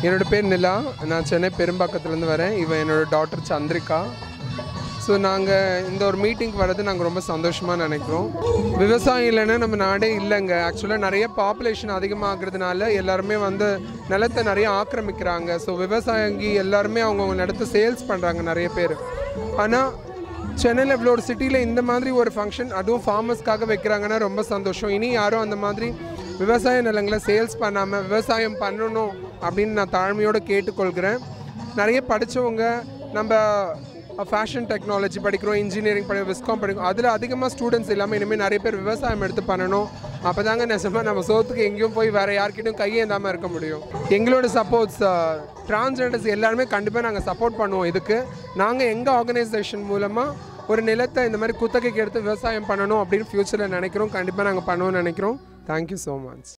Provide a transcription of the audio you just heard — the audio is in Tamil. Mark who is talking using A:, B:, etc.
A: என்னோட பேர் நிலா நான் சென்னை பெரும்பாக்கத்துலேருந்து வரேன் இவன் என்னோட டாட்டர் சந்திரிகா ஸோ நாங்கள் இந்த ஒரு மீட்டிங்க்கு வர்றது நாங்கள் ரொம்ப சந்தோஷமாக நினைக்கிறோம் விவசாயம் இல்லைன்னா நம்ம நாடே இல்லைங்க ஆக்சுவலாக நிறைய பாப்புலேஷன் அதிகமாகிறதுனால எல்லாருமே வந்து நிலத்தை நிறைய ஆக்கிரமிக்கிறாங்க ஸோ விவசாயங்கி எல்லாருமே அவங்கவுங்க நிலத்தை சேல்ஸ் பண்ணுறாங்க நிறைய பேர் ஆனால் சென்னையில் இவ்வளோ ஒரு சிட்டியில் இந்த மாதிரி ஒரு ஃபங்க்ஷன் அதுவும் ஃபார்மர்ஸ்க்காக வைக்கிறாங்கன்னா ரொம்ப சந்தோஷம் இனி யாரும் அந்த மாதிரி விவசாய நிலங்களை சேல்ஸ் பண்ணாமல் விவசாயம் பண்ணணும் அப்படின்னு நான் தாழ்மையோடு கேட்டுக்கொள்கிறேன் நிறைய படித்தவங்க நம்ம ஃபேஷன் டெக்னாலஜி படிக்கிறோம் இன்ஜினியரிங் படி விஸ்காம் படிக்கிறோம் அதில் அதிகமாக ஸ்டூடெண்ட்ஸ் இல்லாமல் இனிமேல் நிறைய பேர் விவசாயம் எடுத்து பண்ணணும் அப்போ தாங்க நெசமாக நம்ம சோத்துக்கு எங்கேயும் போய் வேறு யார்கிட்டையும் கையேந்தாமல் இருக்க முடியும் எங்களோட சப்போர்ட்ஸ் டிரான்ஸ்ஜெண்டர்ஸ் எல்லாருமே கண்டிப்பாக நாங்கள் சப்போர்ட் பண்ணுவோம் இதுக்கு நாங்கள் எங்கள் ஆர்கனைசேஷன் மூலமாக ஒரு நிலத்தை இந்த மாதிரி குத்தகைக்கு எடுத்து விவசாயம் பண்ணணும் அப்படின்னு ஃப்யூச்சரில் நினைக்கிறோம் கண்டிப்பாக நாங்கள் பண்ணுவோம்னு நினைக்கிறோம் தேங்க்யூ ஸோ மச்